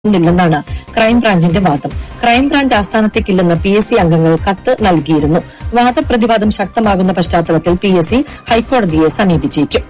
ില്ലെന്നാണ് ക്രൈംബ്രാഞ്ചിന്റെ വാദം ക്രൈംബ്രാഞ്ച് ആസ്ഥാനത്തേക്കില്ലെന്ന് പി എസ് സി അംഗങ്ങൾ കത്ത് നൽകിയിരുന്നു വാദപ്രതിവാദം ശക്തമാകുന്ന പശ്ചാത്തലത്തിൽ പി എസ് സി ഹൈക്കോടതിയെ സമീപിച്ചേക്കും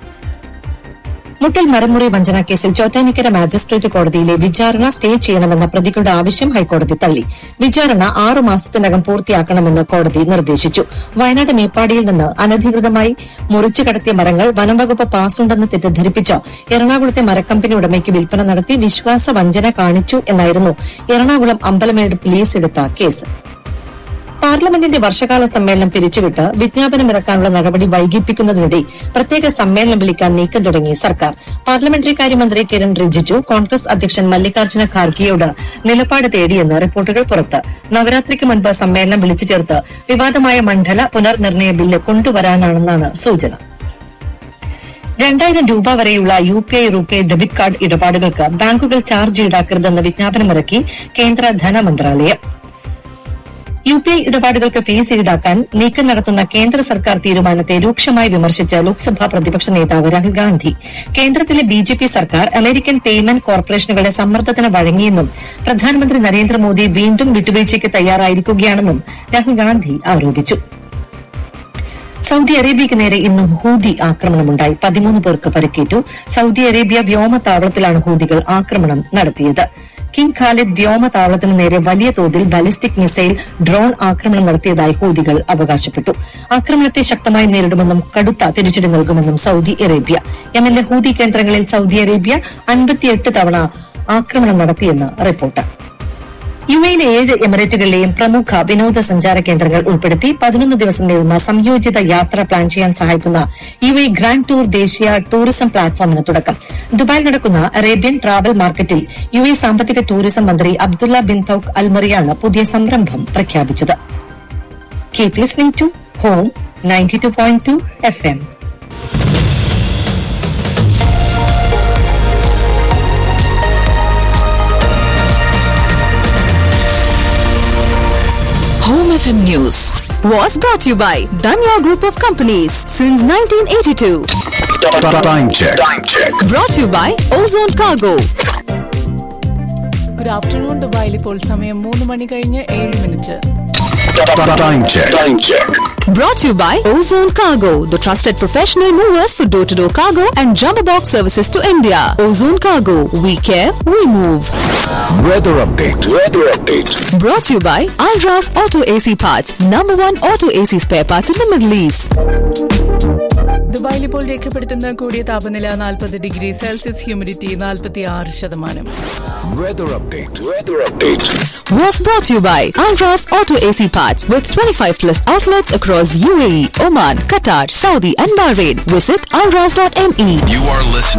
മുട്ടൽ മരമുറി വഞ്ചന കേസിൽ ചോറ്റാനിക്കര മാജിസ്ട്രേറ്റ് കോടതിയിലെ വിചാരണ സ്റ്റേ ചെയ്യണമെന്ന പ്രതികളുടെ ആവശ്യം ഹൈക്കോടതി തള്ളി വിചാരണ ആറു മാസത്തിനകം പൂർത്തിയാക്കണമെന്ന് കോടതി നിർദ്ദേശിച്ചു വയനാട് മേപ്പാടിയിൽ നിന്ന് അനധികൃതമായി മുറിച്ചു കടത്തിയ മരങ്ങൾ വനംവകുപ്പ് പാസുണ്ടെന്ന് തെറ്റിദ്ധരിപ്പിച്ച് എറണാകുളത്തെ മരക്കമ്പനി ഉടമയ്ക്ക് വിൽപ്പന നടത്തി വിശ്വാസ വഞ്ചന കാണിച്ചു എന്നായിരുന്നു എറണാകുളം അമ്പലമേട് പോലീസ് എടുത്ത കേസ് പാർലമെന്റിന്റെ വർഷകാല സമ്മേളനം പിരിച്ചുവിട്ട് വിജ്ഞാപനമിറക്കാനുള്ള നടപടി വൈകിപ്പിക്കുന്നതിനിടെ പ്രത്യേക സമ്മേളനം വിളിക്കാൻ നീക്കം തുടങ്ങി സർക്കാർ പാർലമെന്ററി കാര്യമന്ത്രി കിരൺ റിജിജു കോൺഗ്രസ് അധ്യക്ഷൻ മല്ലികാർജ്ജുന ഖാർഗെയോട് നിലപാട് തേടിയെന്ന് റിപ്പോർട്ടുകൾ പുറത്ത് നവരാത്രിക്ക് മുൻപ് സമ്മേളനം വിളിച്ചു ചേർത്ത് വിവാദമായ മണ്ഡല പുനർനിർണയ ബില്ല് കൊണ്ടുവരാനാണെന്നാണ് സൂചന രണ്ടായിരം രൂപ വരെയുള്ള U P I RuPay debit card ഇടപാടുകൾക്ക് ബാങ്കുകൾ ചാർജ് ഈടാക്കരുതെന്ന് വിജ്ഞാപനമിറക്കി കേന്ദ്ര ധനമന്ത്രാലയം യു പി ഐ ഇടപാടുകൾക്ക് ഫീസ് ഈടാക്കാൻ നീക്കം നടത്തുന്ന കേന്ദ്ര സർക്കാർ തീരുമാനത്തെ രൂക്ഷമായി വിമർശിച്ച ലോക്സഭാ പ്രതിപക്ഷ നേതാവ് രാഹുൽ ഗാന്ധി കേന്ദ്രത്തിലെ ബി ജെ പി സർക്കാർ അമേരിക്കൻ പേയ്മെന്റ് കോർപ്പറേഷനുകളുടെ സമ്മർദ്ദത്തിന് വഴങ്ങിയെന്നും പ്രധാനമന്ത്രി നരേന്ദ്രമോദി വീണ്ടും വിട്ടുവീഴ്ചയ്ക്ക് തയ്യാറായിരിക്കുകയാണെന്നും രാഹുൽ ഗാന്ധി ആരോപിച്ചു സൗദി അറേബ്യയ്ക്ക് നേരെ ഇന്നും ഹൂതി ആക്രമണമുണ്ടായി പതിമൂന്ന് പേർക്ക് പരിക്കേറ്റു സൗദി അറേബ്യ വ്യോമതാവളത്തിലാണ് ഹൂതികൾ ആക്രമണം നടത്തിയത് കിങ് ഖാലിദ് വ്യോമതാവളത്തിന് നേരെ വലിയ തോതിൽ ബാലിസ്റ്റിക് മിസൈൽ ഡ്രോൺ ആക്രമണം നടത്തിയതായി ഹൂതികൾ അവകാശപ്പെട്ടു ആക്രമണത്തെ ശക്തമായി നേരിടുമെന്നും കടുത്ത തിരിച്ചടി നൽകുമെന്നും സൗദി അറേബ്യ യമനിലെ ഹൂതി കേന്ദ്രങ്ങളിൽ സൗദി അറേബ്യ അൻപത്തിയെട്ട് തവണ ആക്രമണം നടത്തിയെന്ന് റിപ്പോർട്ട് യു എയിലെ ഏഴ് എമിറേറ്റുകളിലെയും പ്രമുഖ വിനോദസഞ്ചാര കേന്ദ്രങ്ങൾ ഉൾപ്പെടുത്തി പതിനൊന്ന് ദിവസം നീളുന്ന സംയോജിത യാത്ര പ്ലാൻ ചെയ്യാൻ സഹായിക്കുന്ന യു എ ഗ്രാൻഡ് ടൂർ ദേശീയ ടൂറിസം പ്ലാറ്റ്ഫോമിന് തുടക്കം ദുബായിൽ നടക്കുന്ന അറേബ്യൻ ട്രാവൽ മാർക്കറ്റിൽ യു എ സാമ്പത്തിക ടൂറിസം മന്ത്രി അബ്ദുള്ള ബിൻ തൌക്ക് അൽമറിയാണ് പുതിയ സംരംഭം പ്രഖ്യാപിച്ചത് keep listening to home ninety two point two F M Home FM News was brought to you by Danya Group of Companies since 1982. Time check. Time check. Brought to you by Ozone Cargo. Good afternoon ദുബായിൽ ഇപ്പോൾ സമയം മൂന്ന് മണി കഴിഞ്ഞ് ഏഴ് minute Time check. Time check. Brought to you by Ozone Cargo, the trusted professional movers for door to door cargo and jumbo box services to India. Ozone Cargo, we care, we move. Weather update. Weather update. Brought to you by Alras Auto AC Parts, number one auto AC spare parts in the Middle East. ദുബായിൽ ഇപ്പോൾ രേഖപ്പെടുത്തുന്ന കൂടിയ താപനില നാൽപ്പത് degree Celsius humidity നാൽപ്പത്തി ആറ് ശതമാനം Weather update. Weather update. was brought to you by Alras Auto AC Parts with 25 plus outlets across UAE, Oman, Qatar, Saudi and Bahrain. Visit alras.me. You are listening.